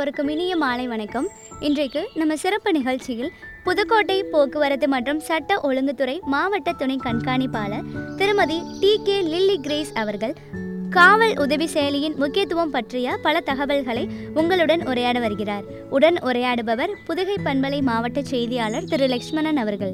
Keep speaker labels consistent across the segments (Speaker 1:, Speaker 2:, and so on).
Speaker 1: எல்லோருக்கும் இனிய மாலை வணக்கம் இன்றைக்கு நம்ம சிறப்பு நிகழ்ச்சியில் புதுக்கோட்டை போக்குவரத்து மற்றும் சட்ட ஒழுங்குத்துறை மாவட்ட துணை கண்காணிப்பாளர் திருமதி டி கே லில்லி கிரேஸ் அவர்கள் காவல் உதவி செயலியின் முக்கியத்துவம் பற்றிய பல தகவல்களை உங்களுடன் உரையாட வருகிறார் உடன் உரையாடுபவர் புதுகை பண்பலை மாவட்ட செய்தியாளர் திரு லக்ஷ்மணன் அவர்கள்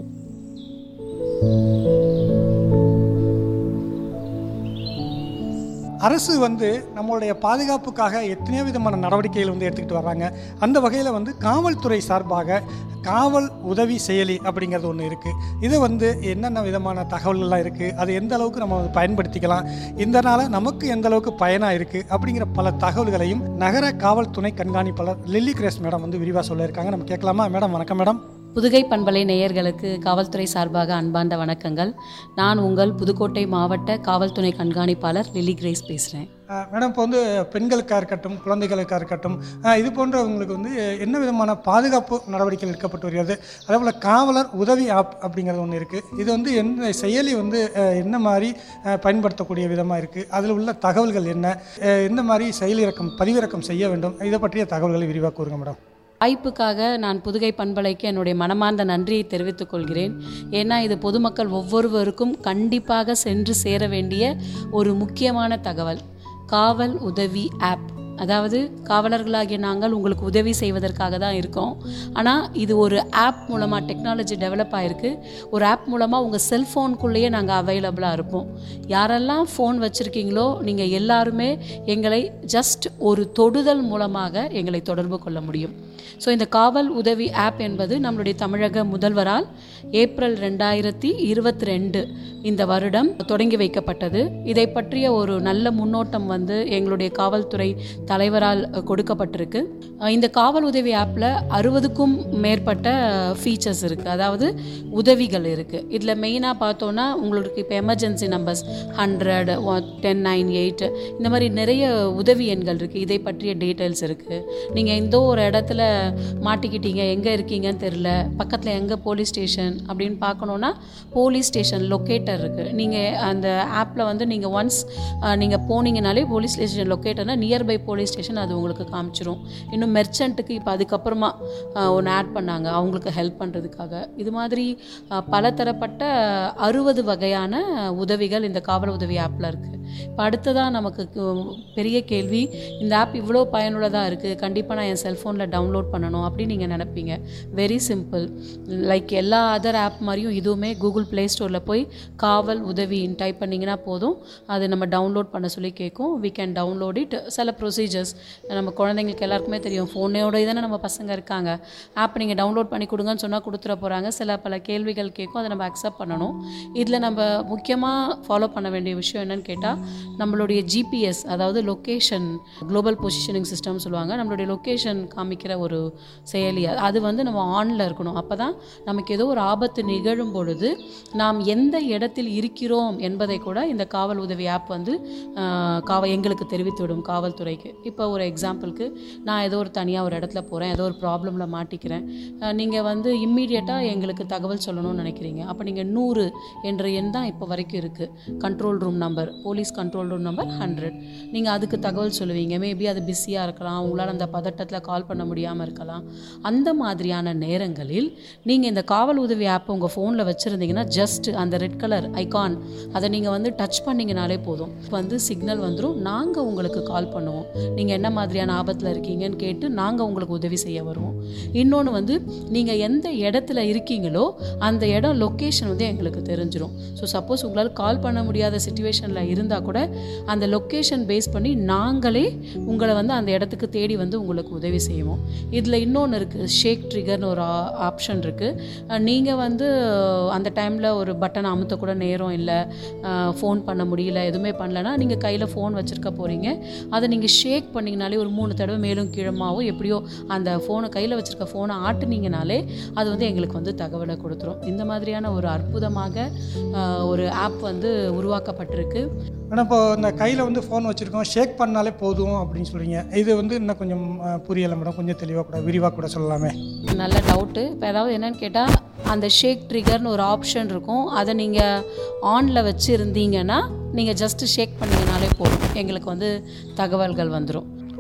Speaker 2: அரசு வந்து நம்மளுடைய பாதுகாப்புக்காக எத்தனையோ விதமான நடவடிக்கைகள் வந்து எடுத்துக்கிட்டு வர்றாங்க அந்த வகையில் வந்து காவல்துறை சார்பாக காவல் உதவி செயலி அப்படிங்கிறது ஒன்று இருக்குது இது வந்து என்னென்ன விதமான தகவல்கள்லாம் இருக்குது அது எந்த அளவுக்கு நம்ம வந்து பயன்படுத்திக்கலாம் இதனால் நமக்கு எந்த அளவுக்கு பயனாக இருக்குது அப்படிங்கிற பல தகவல்களையும் நகர காவல் துணை கண்காணிப்பாளர் லில்லி கிரேஸ் மேடம் வந்து விரிவாக சொல்லியிருக்காங்க நம்ம கேட்கலாமா மேடம் வணக்கம் மேடம்
Speaker 3: புதுகை பண்பலை நேயர்களுக்கு காவல்துறை சார்பாக அன்பார்ந்த வணக்கங்கள் நான் உங்கள் புதுக்கோட்டை மாவட்ட காவல்துறை கண்காணிப்பாளர் லில்லி கிரேஸ் பேசுகிறேன்
Speaker 2: அஹ் மேடம் இப்போ வந்து பெண்களுக்காக இருக்கட்டும் குழந்தைகளுக்காக இருக்கட்டும் அஹ் இது போன்றவங்களுக்கு வந்து என்ன விதமான பாதுகாப்பு நடவடிக்கைகள் எடுக்கப்பட்டு வருகிறது அதே போல் காவலர் உதவி ஆப் அப்படிங்கிறது ஒன்று இருக்குது இது வந்து எந்த செயலி வந்து அஹ், என்ன மாதிரி அஹ், பயன்படுத்தக்கூடிய விதமாக இருக்குது அதில் உள்ள தகவல்கள் என்ன அஹ், எந்த மாதிரி செயலிறக்கம் பதிவிறக்கம் செய்ய வேண்டும் இதை பற்றிய தகவல்களை விரிவாக கூறுங்க மேடம்
Speaker 3: வாய்ப்புக்காக நான் புதுகை பண்பலைக்கு என்னுடைய மனமார்ந்த நன்றியை தெரிவித்துக் கொள்கிறேன் ஏன்னா இது பொதுமக்கள் ஒவ்வொருவருக்கும் கண்டிப்பாக சென்று சேர வேண்டிய ஒரு முக்கியமான தகவல் காவல் உதவி ஆப் அதாவது காவலர்களாகிய நாங்கள் உங்களுக்கு உதவி செய்வதற்காக தான் இருக்கோம் ஆனால் இது ஒரு ஆப் மூலமாக டெக்னாலஜி டெவலப் ஆகிருக்கு ஒரு ஆப் மூலமாக உங்கள் செல்ஃபோனுக்குள்ளேயே நாங்கள் அவைலபிளாக இருப்போம் யாரெல்லாம் ஃபோன் வச்சுருக்கீங்களோ நீங்கள் எல்லாருமே எங்களை ஜஸ்ட் ஒரு தொடுதல் மூலமாக எங்களை தொடர்பு கொள்ள முடியும் ஸோ இந்த காவல் உதவி ஆப் என்பது நம்மளுடைய தமிழக முதல்வரால் ஏப்ரல் ரெண்டாயிரத்தி இருபத்தி ரெண்டு இந்த வருடம் தொடங்கி வைக்கப்பட்டது இதை பற்றிய ஒரு நல்ல முன்னோட்டம் வந்து எங்களுடைய காவல்துறை தலைவரால் அஹ், கொடுக்கப்பட்டிருக்கு அஹ், இந்த காவல் உதவி ஆப்பில் அறுபதுக்கும் மேற்பட்ட ஃபீச்சர்ஸ் இருக்குது அதாவது உதவிகள் இருக்குது இதில் மெயினாக பார்த்தோன்னா உங்களுக்கு இப்போ emergency numbers hundred ten nine eight இந்த மாதிரி நிறைய உதவி எண்கள் இருக்குது இதை பற்றிய டீட்டெயில்ஸ் இருக்குது நீங்கள் எந்த ஒரு இடத்துல மாட்டிக்கிட்டீங்க எங்கே இருக்கீங்கன்னு தெரில பக்கத்தில் எங்கே போலீஸ் ஸ்டேஷன் அப்படின்னு பார்க்கணுன்னா போலீஸ் ஸ்டேஷன் லொக்கேட்டர் இருக்குது நீங்கள் அந்த ஆப்பில் வந்து நீங்கள் ஒன்ஸ் நீங்கள் போனீங்கனாலே போலீஸ் ஸ்டேஷன் லொக்கேட்டர்னா நியர்பை போலீஸ் ஸ்டேஷன் அது உங்களுக்கு காமிச்சிரும் இன்னும் மெர்ச்சன்ட்டுக்கு இப்போ அதுக்கப்புறமா ஒன்று ஆட் பண்ணாங்க அவங்களுக்கு ஹெல்ப் பண்ணுறதுக்காக இது மாதிரி அஹ், பலதரப்பட்ட அறுபது வகையான உதவிகள் இந்த காவல் உதவி ஆப்பில் இருக்குது இப்போ அடுத்ததாக நமக்கு கு- பெரிய கேள்வி இந்த ஆப் இவ்வளோ பயனுள்ளதாக இருக்குது கண்டிப்பாக நான் என் செல்ஃபோனில் டவுன்லோட் பண்ணணும் அப்படின்னு நீங்கள் நினைப்பீங்க வெரி சிம்பிள் லைக் எல்லா அதர் ஆப் மாதிரியும் இதுவுமே கூகுள் ப்ளே ஸ்டோரில் போய் காவல் உதவின்னு டைப் பண்ணிங்கன்னா போதும் அது நம்ம டவுன்லோட் பண்ண சொல்லி கேட்கும் we கேன் டவுன்லோட் இட் சில ப்ரொசீஜர்ஸ் நம்ம குழந்தைங்களுக்கு எல்லாருக்குமே தெரியும் ஃபோனோட தானே நம்ம பசங்க இருக்காங்க ஆப் நீங்கள் டவுன்லோட் பண்ணி கொடுங்கன்னு சொன்னால் கொடுத்துட போகிறாங்க சில பல கேள்விகள் கேட்கும் அதை நம்ம அக்செப்ட் பண்ணணும் இதில் நம்ம முக்கியமாக ஃபாலோ பண்ண வேண்டிய விஷயம் என்னன்னு கேட்டால் நம்மளுடைய ஜிபிஎஸ் அதாவது லொக்கேஷன் குளோபல் பொசிஷனிங் சிஸ்டம் சொல்லுவாங்க நம்மளுடைய லொக்கேஷன் காமிக்கிற ஒரு செயலி அது- அது வந்து நம்ம ஆனில் இருக்கணும் அப்போ தான் நமக்கு ஏதோ ஒரு ஆபத்து நிகழும் பொழுது நாம் எந்த இடத்தில் இருக்கிறோம் என்பதை கூட இந்த காவல் உதவி ஆப் வந்து ஆஹ், காவ எங்களுக்கு தெரிவித்துவிடும் காவல்துறைக்கு இப்போ ஒரு எக்ஸாம்பிளுக்கு நான் ஏதோ ஒரு தனியாக ஒரு இடத்துல போகிறேன் ஏதோ ஒரு ப்ராப்ளமில் மாட்டிக்கிறேன் நீங்கள் வந்து இம்மீடியட்டாக எங்களுக்கு தகவல் சொல்லணும்னு நினைக்கிறீங்க அப்போ நீங்கள் நூறு என்ற எண் தான் இப்போ வரைக்கும் இருக்குது control room number police control room number hundred நீங்கள் அதுக்கு தகவல் சொல்லுவீங்க மேபி அது பிஸியாக இருக்கலாம் உங்களால் அந்த பதட்டத்தில் கால் பண்ண முடியாமல் இருக்கலாம் அந்த மாதிரியான நேரங்களில் நீங்கள் இந்த காவல் உதவி ஆப் உங்கள் ஃபோனில் வச்சுருந்தீங்கன்னா ஜஸ்ட் அந்த ரெட் கலர் ஐகான் அதை நீங்கள் வந்து டச் பண்ணிங்கனாலே போதும் வந்து சிக்னல் வந்துடும் நாங்கள் உங்களுக்கு கால் பண்ணுவோம் நீங்கள் என்ன மாதிரியான ஆபத்தில் இருக்கீங்கன்னு கேட்டு நாங்கள் உங்களுக்கு உதவி செய்ய வருவோம் இன்னொன்று வந்து நீங்கள் எந்த இடத்துல இருக்கீங்களோ அந்த இடம் லொக்கேஷன் வந்து எங்களுக்கு தெரிஞ்சிடும் ஸோ சப்போஸ் உங்களால் கால் பண்ண முடியாத சுச்சுவேஷனில் இருந்தால் கூட அந்த லொக்கேஷன் பேஸ் பண்ணி நாங்களே உங்களை வந்து அந்த இடத்துக்கு தேடி வந்து உங்களுக்கு உதவி செய்வோம் இதில் இன்னொன்று இருக்குது ஷேக் ட்ரிகர்னு ஒரு ஆப்ஷன் இருக்குது நீங்கள் வந்து அந்த டைமில் ஒரு பட்டன் அமுத்த கூட நேரம் இல்லை ஃபோன் பண்ண முடியல எதுவுமே பண்ணலன்னா நீங்கள் கையில் ஃபோன் வச்சுருக்க போகிறீங்க அதை நீங்கள் ஷேக் பண்ணிங்கனாலே ஒரு மூணு தடவை மேலும் கீழமாவோ எப்படியோ அந்த ஃபோனை கையில் வச்சுருக்க ஃபோனை ஆட்டுனீங்கனாலே அது வந்து எங்களுக்கு வந்து தகவலை கொடுத்துரும் இந்த மாதிரியான ஒரு அற்புதமாக ஆஹ், ஒரு ஆப் வந்து உருவாக்கப்பட்டிருக்கு
Speaker 2: ஆனால் இப்போ இந்த கையில் வந்து ஃபோன் வச்சுருக்கோம் ஷேக் பண்ணாலே போதும் அப்படின்னு சொல்றீங்க இது வந்து இன்னும் கொஞ்சம் அஹ், புரியலை மேடம் கொஞ்சம் தெளிவாக கூட விரிவாக கூட சொல்லலாமே
Speaker 3: நல்ல டவுட்டு இப்போ ஏதாவது என்னன்னு கேட்டால் அந்த ஷேக் ட்ரிகர்னு ஒரு ஆப்ஷன் இருக்கும் அதை நீங்கள் ஆனில் வச்சு இருந்தீங்கன்னா நீங்கள் ஜஸ்ட்டு ஷேக் பண்ணீங்கனாலே போதும் எங்களுக்கு வந்து தகவல்கள் வந்துடும்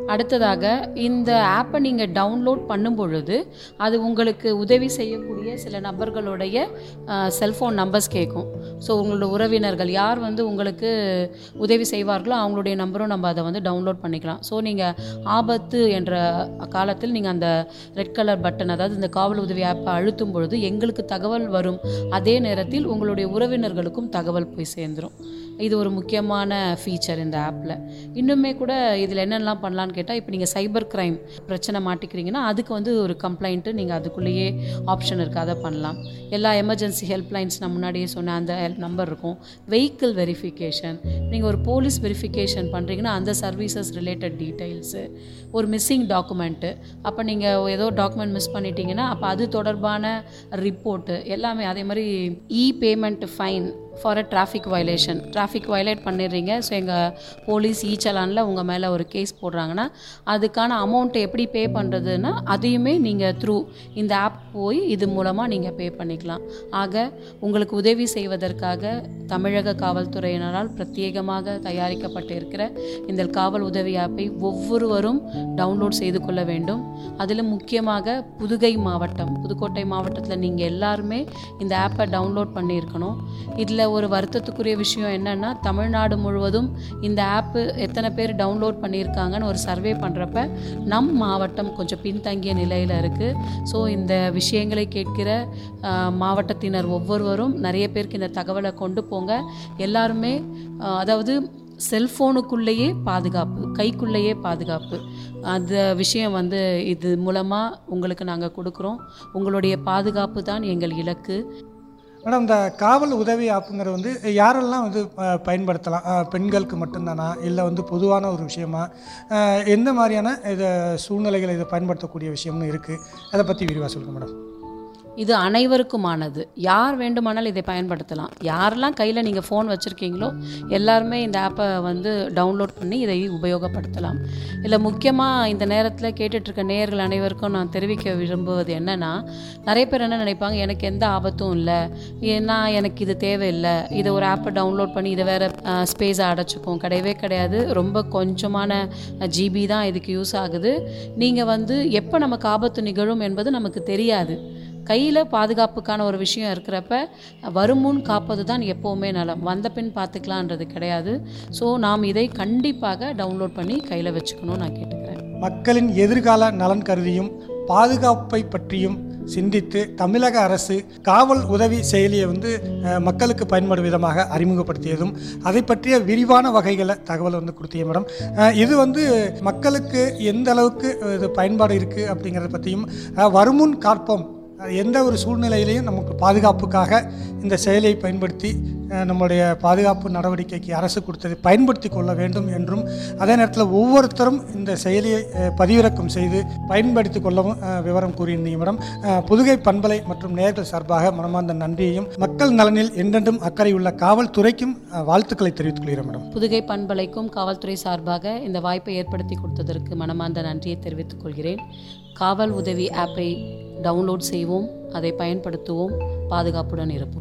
Speaker 3: அடுத்ததாக இந்த ஆப்பை நீங்கள் டவுன்லோட் பண்ணும் பொழுது அது உங்களுக்கு உதவி செய்யக்கூடிய சில நபர்களுடைய செல்ஃபோன் நம்பர்ஸ் கேட்கும் ஸோ உங்களோட உறவினர்கள் யார் வந்து உங்களுக்கு உதவி செய்வார்களோ அவங்களுடைய நம்பரும் நம்ம அதை வந்து டவுன்லோட் பண்ணிக்கலாம் ஸோ நீங்கள் ஆபத்து என்ற காலத்தில் நீங்கள் அந்த ரெட் கலர் பட்டன் அதாவது இந்த காவல் உதவி ஆப்பை அழுத்தும் பொழுது எங்களுக்கு தகவல் வரும் அதே நேரத்தில் உங்களுடைய உறவினர்களுக்கும் தகவல் போய் சேர்ந்துரும் இது ஒரு முக்கியமான ஃபீச்சர் இந்த ஆப்பில் இன்னுமே கூட இதில் என்னென்னலாம் பண்ணலான்னு கேட்டால் இப்போ நீங்கள் சைபர் கிரைம் பிரச்சனை மாட்டிக்கிறீங்கன்னா அதுக்கு வந்து ஒரு கம்ப்ளைண்ட்டு நீங்கள் அதுக்குள்ளேயே ஆப்ஷன் இருக்குது அதை பண்ணலாம் எல்லா எமர்ஜென்சி ஹெல்ப்லைன்ஸ் நான் முன்னாடியே சொன்ன அந்த நம்பர் இருக்கும் வெஹிக்கிள் வெரிஃபிகேஷன் நீங்கள் ஒரு போலீஸ் வெரிஃபிகேஷன் பண்ணுறீங்கன்னா அந்த சர்வீசஸ் ரிலேட்டட் டீட்டெயில்ஸு ஒரு மிஸ்ஸிங் டாக்குமெண்ட்டு அப்போ நீங்கள் ஏதோ டாக்குமெண்ட் மிஸ் பண்ணிட்டீங்கன்னா அப்போ அது தொடர்பான ரிப்போர்ட்டு எல்லாமே அதே மாதிரி e payment fine for a traffic violation traffic violate பண்ணிடுறீங்க ஸோ எங்கள் போலீஸ் ஈ சலானில் உங்கள் மேலே ஒரு கேஸ் போடுறாங்கன்னா அதுக்கான அமௌண்ட்டை எப்படி பே பண்ணுறதுன்னா அதையுமே நீங்கள் த்ரூ இந்த ஆப் போய் இது மூலமாக நீங்கள் பே பண்ணிக்கலாம் ஆக உங்களுக்கு உதவி செய்வதற்காக தமிழக காவல்துறையினரால் பிரத்யேகமாக தயாரிக்கப்பட்டு இருக்கிற இந்த காவல் உதவி ஆப்பை ஒவ்வொருவரும் டவுன்லோட் செய்து கொள்ள வேண்டும் அதிலும் முக்கியமாக புதுகை மாவட்டம் புதுக்கோட்டை மாவட்டத்தில் நீங்கள் எல்லாருமே இந்த ஆப்பை டவுன்லோட் பண்ணியிருக்கணும் இதில் ஒரு வருத்தத்துக்குரிய விஷயம் என்னென்னா தமிழ்நாடு முழுவதும் இந்த ஆப்பு எத்தனை பேர் டவுன்லோட் பண்ணியிருக்காங்கன்னு ஒரு சர்வே பண்ணுறப்ப நம் மாவட்டம் கொஞ்சம் பின்தங்கிய நிலையில் இருக்குது ஸோ இந்த விஷயங்களை கேட்கிற ஆஹ், மாவட்டத்தினர் ஒவ்வொருவரும் நிறைய பேருக்கு இந்த தகவலை கொண்டு போங்க எல்லாருமே ஆஹ், அதாவது செல்ஃபோனுக்குள்ளேயே பாதுகாப்பு கைக்குள்ளேயே பாதுகாப்பு அந்த விஷயம் வந்து இது மூலமாக உங்களுக்கு நாங்கள் கொடுக்குறோம் உங்களுடைய பாதுகாப்பு தான் எங்கள் இலக்கு
Speaker 2: மேடம் இந்த காவல் உதவி ஆப்புங்கிறது வந்து யாரெல்லாம் வந்து அஹ், பயன்படுத்தலாம் அஹ், பெண்களுக்கு மட்டும்தானா இல்லை வந்து பொதுவான ஒரு விஷயமா அஹ், எந்த மாதிரியான இதை சூழ்நிலைகளை இதை பயன்படுத்தக்கூடிய விஷயம்னு இருக்குது அதை பற்றி விரிவாக சொல்லுங்கள் மேடம்
Speaker 3: இது அனைவருக்குமானது யார் வேண்டுமானாலும் இதை பயன்படுத்தலாம் யாரெல்லாம் கையில் நீங்கள் ஃபோன் வச்சுருக்கீங்களோ எல்லாருமே இந்த ஆப்பை வந்து டவுன்லோட் பண்ணி இதை உபயோகப்படுத்தலாம் இல்லை முக்கியமாக இந்த நேரத்தில் கேட்டுட்ருக்க நேயர்கள் அனைவருக்கும் நான் தெரிவிக்க விரும்புவது என்னென்னா நிறைய பேர் என்ன நினைப்பாங்க எனக்கு எந்த ஆபத்தும் இல்லை ஏன்னா எனக்கு இது தேவையில்லை இதை ஒரு ஆப்பை டவுன்லோட் பண்ணி இதை வேறு ஸ்பேஸை அடைச்சிக்கும் கிடையவே கிடையாது ரொம்ப கொஞ்சமான ஜிபி தான் இதுக்கு யூஸ் ஆகுது நீங்கள் வந்து எப்போ நமக்கு ஆபத்து நிகழும் என்பது நமக்கு தெரியாது கையில் பாதுகாப்புக்கான ஒரு விஷயம் இருக்கிறப்ப வருமுன் காப்பது தான் எப்போவுமே நலம் வந்த பின் பார்த்துக்கலான்றது கிடையாது ஸோ நாம் இதை கண்டிப்பாக டவுன்லோட் பண்ணி கையில் வச்சுக்கணும்னு நான் கேட்டுக்கிறேன்
Speaker 2: மக்களின் எதிர்கால நலன் கருதியும் பாதுகாப்பை பற்றியும் சிந்தித்து தமிழக அரசு காவல் உதவி செயலியை வந்து அஹ், மக்களுக்கு பயன்படும் விதமாக அறிமுகப்படுத்தியதும் அதை பற்றிய விரிவான வகைகளை தகவல் வந்து கொடுத்தீங்க மேடம் அஹ், இது வந்து மக்களுக்கு எந்த அளவுக்கு இது பயன்பாடு இருக்குது அப்படிங்கிறத பற்றியும் அஹ், வருமுன் காப்போம் அஹ், எந்த ஒரு சூழ்நிலையிலையும் நமக்கு பாதுகாப்புக்காக இந்த செயலியை பயன்படுத்தி அஹ், நம்முடைய பாதுகாப்பு நடவடிக்கைக்கு அரசு கொடுத்ததை பயன்படுத்தி கொள்ள வேண்டும் என்றும் அதே நேரத்தில் ஒவ்வொருத்தரும் இந்த செயலியை அஹ், பதிவிறக்கம் செய்து பயன்படுத்தி கொள்ளவும் அஹ், விவரம் கூறியிருந்தீங்க மேடம் அஹ், புதுகை பண்பலை மற்றும் நேர்கள் சார்பாக மனமார்ந்த நன்றியையும் மக்கள் நலனில் என்றென்றும் அக்கறை உள்ள காவல்துறைக்கும் அஹ், வாழ்த்துக்களை தெரிவித்துக் கொள்கிறேன் மேடம்
Speaker 3: புதுகை பண்பலைக்கும் காவல்துறை சார்பாக இந்த வாய்ப்பை ஏற்படுத்தி கொடுத்ததற்கு மனமார்ந்த நன்றியை தெரிவித்துக் கொள்கிறேன் காவல் உதவி ஆப்பை டவுன்லோட் செய்வோம் அதை பயன்படுத்துவோம் பாதுகாப்புடன் இருப்போம்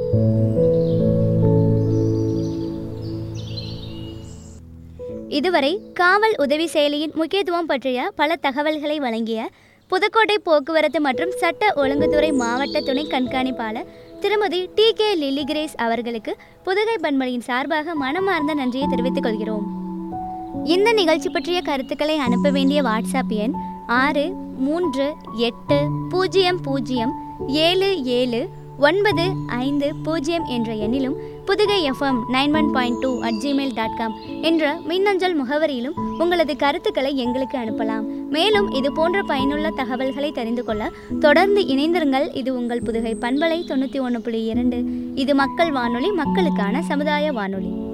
Speaker 1: இதுவரை காவல் உதவி செயலியின் முக்கியத்துவம் பற்றிய பல தகவல்களை வழங்கிய புதுக்கோட்டை போக்குவரத்து மற்றும் சட்ட ஒழுங்குத்துறை மாவட்ட துணை கண்காணிப்பாளர் திருமதி டி கே லில்லி கிரேஸ் அவர்களுக்கு புதுகை பண்பலையின் சார்பாக மனமார்ந்த நன்றியை தெரிவித்துக் கொள்கிறோம் இந்த நிகழ்ச்சி பற்றிய கருத்துக்களை அனுப்ப வேண்டிய வாட்ஸ்அப் எண் ஆறு மூன்று எட்டு பூஜ்ஜியம் பூஜ்ஜியம் ஏழு ஏழு ஒன்பது ஐந்து பூஜ்ஜியம் என்ற எண்ணிலும் Pudugai FM nine one point two at Gmail dot com என்ற மின்னஞ்சல் முகவரியிலும் உங்களது கருத்துக்களை எங்களுக்கு அனுப்பலாம் மேலும் இது போன்ற பயனுள்ள தகவல்களை தெரிந்து கொள்ள தொடர்ந்து இணைந்திருங்கள் இது உங்கள் புதுகை பண்பலை தொண்ணூற்றி ஒன்று புள்ளி இரண்டு இது மக்கள் வானொலி மக்களுக்கான சமுதாய வானொலி